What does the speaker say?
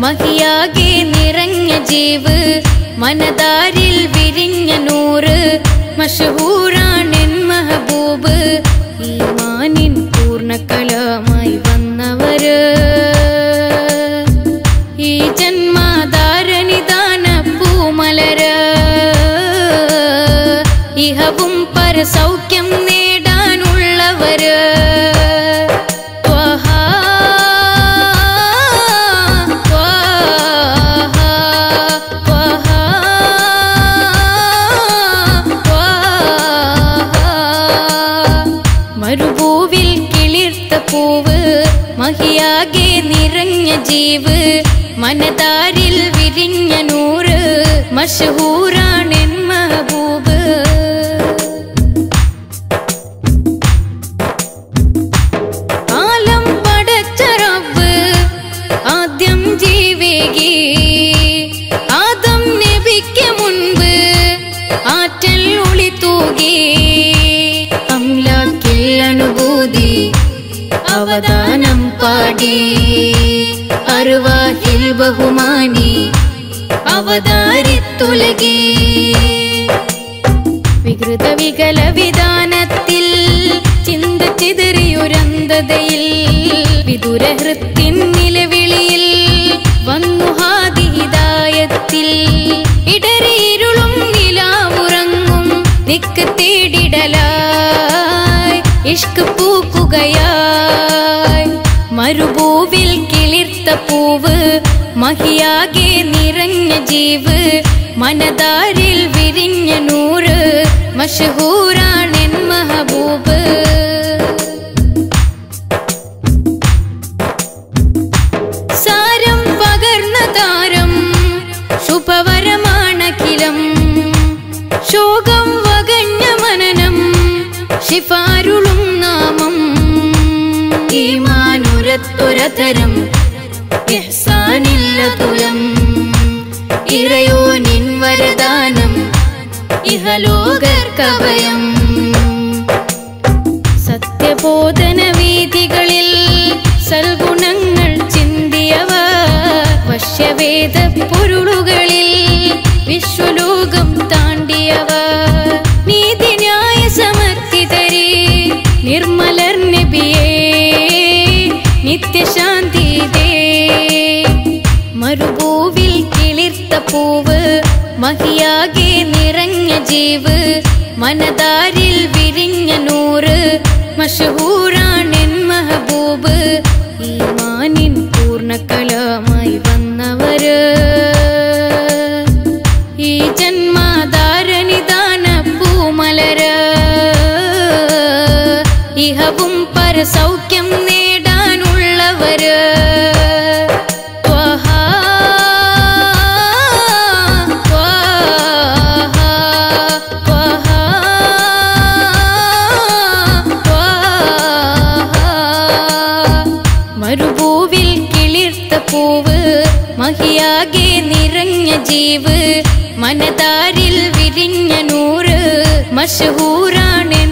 മഹിയാകെ നിറഞ്ഞ ജീവ് മനതാരിൽ വിരിഞ്ഞ നൂറ് മഷഹൂറാണെൻ മഹബൂബ് ഈമാനിൻ പൂർണ്ണകലമായി വന്നവര് ഈ ജന്മാധാരനിദാന പൂമലര് ഇഹവും പരസൗഖ്യം നേടാനുള്ളവര് ത്വഹാ, ത്വഹാ, ത്വഹാ, ത്വഹാ. മരുഭൂവിൽ കിളിർത്ത പൂവ് മഹിയാകെ നിറഞ്ഞ ജീവ് മനതാരിൽ വിരിഞ്ഞ നൂറ് മഷഹൂറാണെൻ മഹബൂബ് ആലം പടച്ച റബ്ബ് ആദ്യം ജീവേകി ആദം നബിക്ക് മുൻപ് ആറ്റൽ ഒളി തൂകി അംലാക്കിൽ അനുഭൂതി അവദാനം പാടി അറുവാഹിൽ ബഹുമാനി അവതാരിത്തുലകി വികൃത വികല വിധാനത്തിൽ ചിന്ത ചിതറിയൊരന്തതയിൽ വിദുരഹൃത്തിൻ നിലവിളിയിൽ വന്നു ഹാദി ഹിദായത്തിൽ ഇടറിയിരുളും നിലാവുറങ്ങും ദിക്ക് തേടിടലായി ഇഷ്ക് പൂക്കുകയായി മരുഭൂവിൽ കിളിർത്ത പൂവ് മഹിയാകെ നിറഞ്ഞ ജീവ് മനതാരിൽ വിരിഞ്ഞ നൂറ് മഷഹൂറാണെൻ മഹബൂബ് സാരം പകർന്ന താരം ശുഭവരമാണഖിലം ശോകം വകഞ്ഞ മനനം ശിഫാരുളും നാമം ഈമാനുരത്തൊരതരം ഇഹ്സാനില്ല തുലം ഇറയോ നിൻ വരദാനം ഇഹലോകർക്കഭയം സത്യബോധന വീതികളിൽ സൽഗുണങ്ങൾ ചിന്തിയവർ വശ്യവേദ പൊരുളുകളിൽ വിശ്വലോകം താണ്ടിയവർ നീതിന്യായ സമർത്ഥിതരെ നിർമ്മലർ നബിയേ നിത്യശാന്തി ദേ മരുഭൂവിൽ കിളിർത്ത പൂവ് മഹിയാകെ നിറഞ്ഞ ജീവ് മനതാരിൽ വിരിഞ്ഞ നൂറ് മഷഹൂറാണെൻ മഹബൂബ് ഈമാനിൻ പൂർണ്ണകലമായി വന്നവര് ഈ ജന്മാധാരനിദാന പൂമലര് ഇഹവും പരസൗഖ്യം നേടാനുള്ളവര് ത്വഹാ, ത്വഹാ, ത്വഹാ, ത്വഹാ. മരുഭൂവിൽ കിളിർത്ത പൂവ് മഹിയാകെ നിറഞ്ഞ ജീവ് മനതാരിൽ വിരിഞ്ഞ നൂറ് മഷഹൂറാണ്